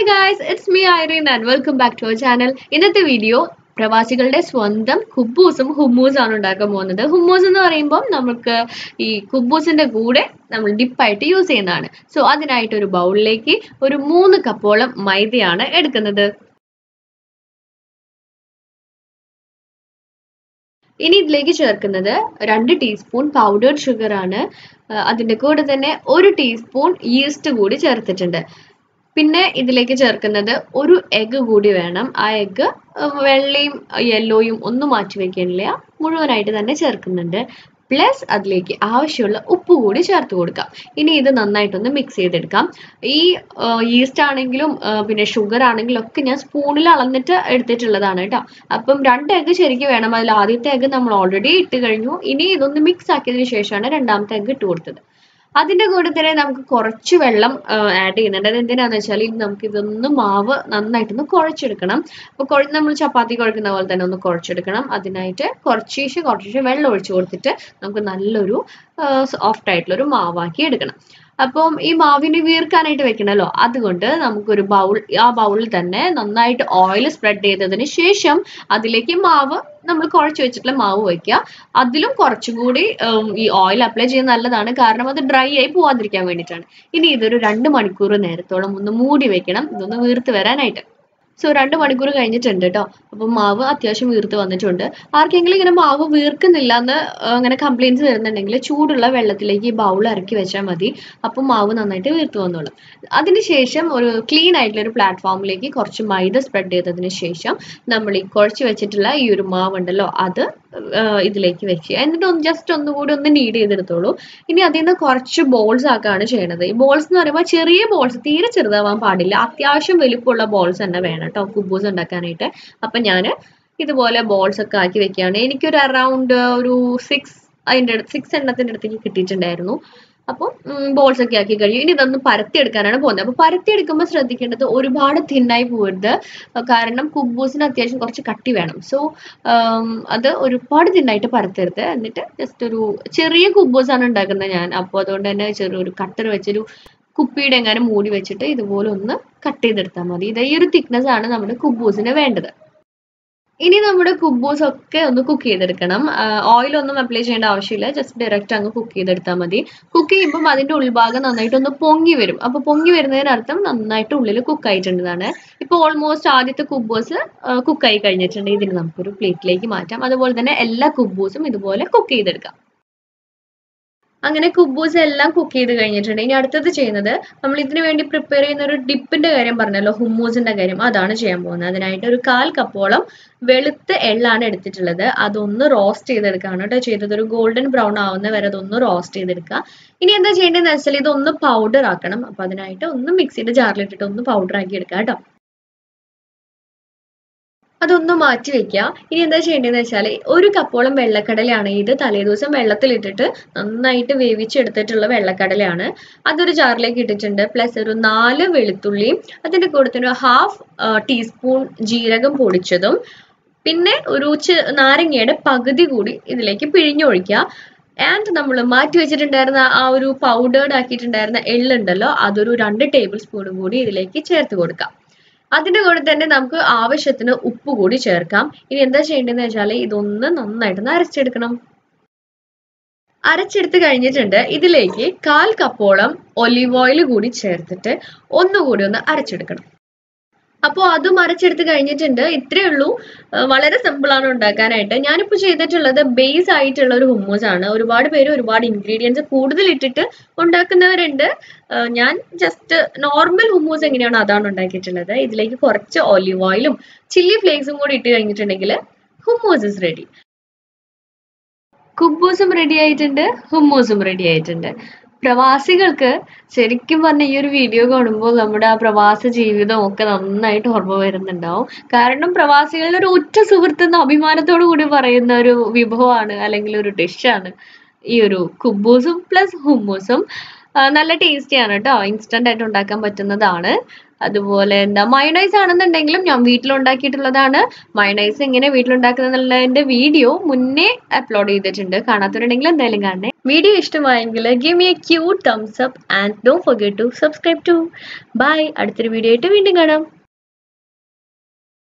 guys it's me Irene and welcome back to our channel ഇന്നത്തെ video പ്രവാസികളുടെ സ്വന്തം കുബൂസും ഹുമ്മൂസും ആണ് ഉണ്ടാക്കാൻ പോകുന്നത് ഹുമ്മൂസ് എന്ന് പറയുമ്പോൾ നമുക്ക് ഈ കുബൂസിന്റെ കൂടെ നമ്മൾ ഡിപ്പായിട്ട് യൂസ് ചെയ്യുന്നതാണ് സോ അതിനായിട്ട് ഒരു ബൗളിലേക്ക് ഒരു മൂന്ന് കപ്പോളം മൈദയാണ് എടുക്കുന്നത് ഇനി ഇതിലേക്ക് ചേർക്കുന്നത് രണ്ട് ടീസ്പൂൺ പൗഡേർഡ് ഷുഗർ ആണ് അതിൻ്റെ കൂടെ തന്നെ ഒരു ടീസ്പൂൺ ഈസ്റ്റ് കൂടി ചേർത്തിട്ടുണ്ട് പിന്നെ ഇതിലേക്ക് ചേർക്കുന്നത് ഒരു എഗ്ഗ് കൂടി വേണം ആ എഗ്ഗ് വെള്ളയും യെല്ലോയും ഒന്നും മാറ്റി വെക്കണില്ല മുഴുവനായിട്ട് തന്നെ ചേർക്കുന്നുണ്ട് പ്ലസ് അതിലേക്ക് ആവശ്യമുള്ള ഉപ്പ് കൂടി ചേർത്ത് കൊടുക്കാം ഇനി ഇത് നന്നായിട്ടൊന്ന് മിക്സ് ചെയ്തെടുക്കാം ഈ ഈസ്റ്റ് ആണെങ്കിലും പിന്നെ ഷുഗർ ആണെങ്കിലും ഒക്കെ ഞാൻ സ്പൂണിൽ അളന്നിട്ട് എടുത്തിട്ടുള്ളതാണ് കേട്ടോ അപ്പം രണ്ട് എഗ്ഗ് ശരിക്കും വേണം അതിൽ ആദ്യത്തെ എഗ്ഗ് നമ്മൾ ഓൾറെഡി ഇട്ട് കഴിഞ്ഞു ഇനി ഇതൊന്ന് മിക്സ് ആക്കിയതിന് ശേഷമാണ് രണ്ടാമത്തെ എഗ്ഗ് ഇട്ട് കൊടുത്തത് അതിന്റെ കൂടെ തന്നെ നമുക്ക് കുറച്ച് വെള്ളം ആഡ് ചെയ്യുന്നുണ്ട് അത് എന്തിനാന്ന് വെച്ചാൽ നമുക്ക് ഇതൊന്ന് മാവ് നന്നായിട്ടൊന്ന് കുഴച്ചെടുക്കണം അപ്പോൾ കുഴ നമ്മൾ ചപ്പാത്തി കുഴക്കുന്ന പോലെ തന്നെ ഒന്ന് കുഴച്ചെടുക്കണം അതിനായിട്ട് കുറച്ചേശ്ശെ കുറച്ചേശ്ശെ വെള്ളം ഒഴിച്ചു കൊടുത്തിട്ട് നമുക്ക് നല്ലൊരു സോഫ്റ്റ് ആയിട്ടുള്ള ഒരു മാവാക്കി എടുക്കണം അപ്പം ഈ മാവിന് വീർക്കാനായിട്ട് വെക്കണമല്ലോ അതുകൊണ്ട് നമുക്കൊരു ബൗൾ ആ ബൗളിൽ തന്നെ നന്നായിട്ട് ഓയിൽ സ്പ്രെഡ് ചെയ്തതിന് ശേഷം അതിലേക്ക് മാവ് നമ്മൾ കുഴച്ച് വെച്ചിട്ടുള്ള മാവ് വയ്ക്കുക അതിലും കുറച്ചും കൂടി ഈ ഓയിൽ അപ്ലൈ ചെയ്യുന്നത് നല്ലതാണ് കാരണം അത് ഡ്രൈ ആയി പോവാതിരിക്കാൻ വേണ്ടിയിട്ടാണ് ഇനി ഇതൊരു രണ്ട് മണിക്കൂർ നേരത്തോളം ഒന്ന് മൂടി വെക്കണം ഇതൊന്ന് വീർത്ത് വരാനായിട്ട് സോ രണ്ട് മണിക്കൂർ കഴിഞ്ഞിട്ടുണ്ട് കേട്ടോ അപ്പം മാവ് അത്യാവശ്യം വീർത്ത് വന്നിട്ടുണ്ട് ആർക്കെങ്കിലും ഇങ്ങനെ മാവ് വീർക്കുന്നില്ല എന്ന് അങ്ങനെ കംപ്ലയിൻസ് വരുന്നുണ്ടെങ്കിൽ ചൂടുള്ള വെള്ളത്തിലേക്ക് ഈ ബൗൾ ഇറക്കി വെച്ചാൽ മതി അപ്പം മാവ് നന്നായിട്ട് വീർത്ത് വന്നോളും അതിനുശേഷം ഒരു ക്ലീൻ ആയിട്ടുള്ള ഒരു പ്ലാറ്റ്ഫോമിലേക്ക് കുറച്ച് മൈദ സ്പ്രെഡ് ചെയ്തതിന് ശേഷം നമ്മൾ ഈ കുഴച്ച് വെച്ചിട്ടുള്ള ഈ ഒരു മാവ് ഉണ്ടല്ലോ അത് ഇതിലേക്ക് വെക്കുക എന്നിട്ട് ഒന്ന് ജസ്റ്റ് ഒന്നുകൂടി ഒന്ന് നീഡ് ചെയ്തെടുത്തോളൂ ഇനി അതിൽ നിന്ന് കുറച്ച് ബോൾസ് ആക്കുകയാണ് ചെയ്യണത് ഈ ബോൾസ് എന്ന് പറയുമ്പോൾ ചെറിയ ബോൾസ് തീരെ ചെറുതാവാൻ പാടില്ല അത്യാവശ്യം വലിപ്പമുള്ള ബോൾസ് തന്നെ വേണം കേട്ടോ കുബൂസ് ഉണ്ടാക്കാനായിട്ട് അപ്പം ഞാൻ ഇതുപോലെ ബോൾസ് ഒക്കെ ആക്കി വെക്കുകയാണ് എനിക്കൊരു അറൗണ്ട് ഒരു സിക്സ് അതിൻ്റെ സിക്സ് എണ്ണത്തിൻ്റെ അടുത്തേക്ക് കിട്ടിയിട്ടുണ്ടായിരുന്നു അപ്പോൾ ബോൾസ് ഒക്കെ ആക്കി കഴിഞ്ഞു ഇനി ഇതൊന്ന് പരത്തിയെടുക്കാനാണ് പോകുന്നത് അപ്പോൾ പരത്തിയെടുക്കുമ്പോൾ ശ്രദ്ധിക്കേണ്ടത് ഒരുപാട് തിന്നായി പോകരുത് കാരണം കുബൂസിന് അത്യാവശ്യം കുറച്ച് കട്ടി വേണം സോ അത് ഒരുപാട് തിന്നായിട്ട് പരത്തരുത് എന്നിട്ട് ജസ്റ്റ് ഒരു ചെറിയ കുബൂസാണ് ഉണ്ടാക്കുന്നത് ഞാൻ അപ്പോൾ അതുകൊണ്ട് തന്നെ ചെറിയൊരു കട്ടർ വെച്ചൊരു കുപ്പിയുടെ എങ്ങാനും മൂടി വെച്ചിട്ട് ഇതുപോലെ ഒന്ന് കട്ട് ചെയ്തെടുത്താൽ മതി ഇത് ഈ ഒരു തിക്നെസ് ആണ് നമ്മുടെ കുബൂസിന് വേണ്ടത് ഇനി നമ്മുടെ കുബൂസ് ഒക്കെ ഒന്ന് കുക്ക് ചെയ്തെടുക്കണം ഓയിൽ ഒന്നും അപ്ലൈ ചെയ്യേണ്ട ആവശ്യമില്ല ജസ്റ്റ് ഡയറക്റ്റ് അങ്ങ് കുക്ക് ചെയ്തെടുത്താൽ മതി കുക്ക് ചെയ്യുമ്പം അതിന്റെ ഉൾഭാഗം നന്നായിട്ട് ഒന്ന് പൊങ്ങി വരും അപ്പൊ പൊങ്ങി വരുന്നതിനർത്ഥം നന്നായിട്ട് ഉള്ളിൽ കുക്ക് ആയിട്ടുണ്ടെന്നാണ് ഇപ്പൊ ഓൾമോസ്റ്റ് ആദ്യത്തെ കുബൂസ് കുക്കായി കഴിഞ്ഞിട്ടുണ്ട് ഇതിന് നമുക്കൊരു പ്ലേറ്റിലേക്ക് മാറ്റാം അതുപോലെ തന്നെ എല്ലാ കുബൂസും ഇതുപോലെ കുക്ക് ചെയ്തെടുക്കാം അങ്ങനെ കുബൂസ് എല്ലാം കുക്ക് ചെയ്ത് കഴിഞ്ഞിട്ടുണ്ട് ഇനി അടുത്തത് ചെയ്യുന്നത് നമ്മൾ ഇതിനു വേണ്ടി പ്രിപ്പയർ ചെയ്യുന്ന ഒരു ഡിപ്പിന്റെ കാര്യം പറഞ്ഞല്ലോ ഹുമ്മൂസിന്റെ കാര്യം അതാണ് ചെയ്യാൻ പോകുന്നത് അതിനായിട്ട് ഒരു കാൽ കപ്പോളം വെളുത്ത എള്ളാണ് എടുത്തിട്ടുള്ളത് അതൊന്ന് റോസ്റ്റ് ചെയ്തെടുക്കുകയാണ് കേട്ടോ ചെയ്തത് ഒരു ഗോൾഡൻ ബ്രൗൺ ആവുന്ന വരെ അതൊന്ന് റോസ്റ്റ് ചെയ്തെടുക്കുക ഇനി എന്താ ചെയ്യേണ്ടതെന്ന് വെച്ചാൽ ഇതൊന്ന് പൗഡർ ആക്കണം അപ്പൊ അതിനായിട്ട് ഒന്ന് മിക്സിയുടെ ജാറിലിട്ടിട്ട് ഒന്ന് പൗഡർ ആക്കി എടുക്കുക കേട്ടോ അതൊന്ന് മാറ്റി വെക്കുക ഇനി എന്താ ചെയ്യേണ്ടതെന്ന് വെച്ചാൽ ഒരു കപ്പോളം വെള്ളക്കടലയാണ് ഇത് തലേദിവസം വെള്ളത്തിലിട്ടിട്ട് നന്നായിട്ട് വേവിച്ചെടുത്തിട്ടുള്ള വെള്ളക്കടലയാണ് അതൊരു ജാറിലേക്ക് ഇട്ടിട്ടുണ്ട് പ്ലസ് ഒരു നാല് വെളുത്തുള്ളിയും അതിൻ്റെ കൂടെ തന്നെ ഹാഫ് ടീസ്പൂൺ ജീരകം പൊടിച്ചതും പിന്നെ ഒരു നാരങ്ങയുടെ പകുതി കൂടി ഇതിലേക്ക് പിഴിഞ്ഞൊഴിക്കുക ആൻഡ് നമ്മൾ മാറ്റി വെച്ചിട്ടുണ്ടായിരുന്ന ആ ഒരു പൗഡേർഡ് ആക്കിയിട്ടുണ്ടായിരുന്ന എള്ളുണ്ടല്ലോ അതൊരു രണ്ട് ടേബിൾ സ്പൂണും കൂടി ഇതിലേക്ക് ചേർത്ത് കൊടുക്കാം അതിൻ്റെ കൂടെ തന്നെ നമുക്ക് ആവശ്യത്തിന് ഉപ്പ് കൂടി ചേർക്കാം ഇനി എന്താ ചെയ്യേണ്ടതെന്ന് വെച്ചാൽ ഇതൊന്ന് നന്നായിട്ടൊന്ന് അരച്ചെടുക്കണം അരച്ചെടുത്ത് കഴിഞ്ഞിട്ടുണ്ട് ഇതിലേക്ക് കാൽ കപ്പോളം ഒലിവ് ഓയിൽ കൂടി ചേർത്തിട്ട് ഒന്നുകൂടി ഒന്ന് അരച്ചെടുക്കണം അപ്പോൾ അതും അരച്ചെടുത്ത് കഴിഞ്ഞിട്ടുണ്ട് ഇത്രയേ ഉള്ളൂ വളരെ സിമ്പിളാണ് ഉണ്ടാക്കാനായിട്ട് ഞാനിപ്പോൾ ചെയ്തിട്ടുള്ളത് ബേസ് ആയിട്ടുള്ള ഒരു ഹുമ്മൂസ് ആണ് ഒരുപാട് പേര് ഒരുപാട് ഇൻഗ്രീഡിയൻസ് കൂടുതൽ ഇട്ടിട്ട് ഉണ്ടാക്കുന്നവരുണ്ട് ഞാൻ ജസ്റ്റ് നോർമൽ ഹുമ്മൂസ് എങ്ങനെയാണോ അതാണ് ഉണ്ടാക്കിയിട്ടുള്ളത് ഇതിലേക്ക് കുറച്ച് ഒലിവ് ഓയിലും ചില്ലി ഫ്ലേക്സും കൂടി ഇട്ട് കഴിഞ്ഞിട്ടുണ്ടെങ്കിൽ ഹുമ്മൂസ് ഇസ് റെഡി കുബൂസും റെഡി ആയിട്ടുണ്ട് ഹുമ്മൂസും റെഡി ആയിട്ടുണ്ട് പ്രവാസികൾക്ക് ശരിക്കും പറഞ്ഞ ഈ ഒരു വീഡിയോ കാണുമ്പോൾ നമ്മുടെ ആ പ്രവാസ ജീവിതം ഒക്കെ നന്നായിട്ട് ഓർമ്മ വരുന്നുണ്ടാവും കാരണം പ്രവാസികളുടെ ഒരു ഉറ്റ സുഹൃത്ത് എന്ന അഭിമാനത്തോടു കൂടി പറയുന്ന ഒരു വിഭവമാണ് അല്ലെങ്കിൽ ഒരു ഡിഷാണ് ഈ ഒരു കുബൂസും പ്ലസ് ഹുമ്മൂസും നല്ല ടേസ്റ്റിയാണ് കേട്ടോ ഇൻസ്റ്റന്റ് ആയിട്ട് ഉണ്ടാക്കാൻ പറ്റുന്നതാണ് അതുപോലെ എന്താ മയണൈസ് ആണെന്നുണ്ടെങ്കിലും ഞാൻ വീട്ടിലുണ്ടാക്കിയിട്ടുള്ളതാണ് മയണൈസ് എങ്ങനെ വീട്ടിലുണ്ടാക്കുന്നതിന്റെ വീഡിയോ മുന്നേ അപ്ലോഡ് ചെയ്തിട്ടുണ്ട് കാണാത്തവരുണ്ടെങ്കിൽ എന്തായാലും കാണണേ വീഡിയോ ഇഷ്ടമായെങ്കിൽ give me a cute thumbs up and don't forget to subscribe to bye അടുത്തൊരു വീഡിയോ ആയിട്ട് വീണ്ടും കാണാം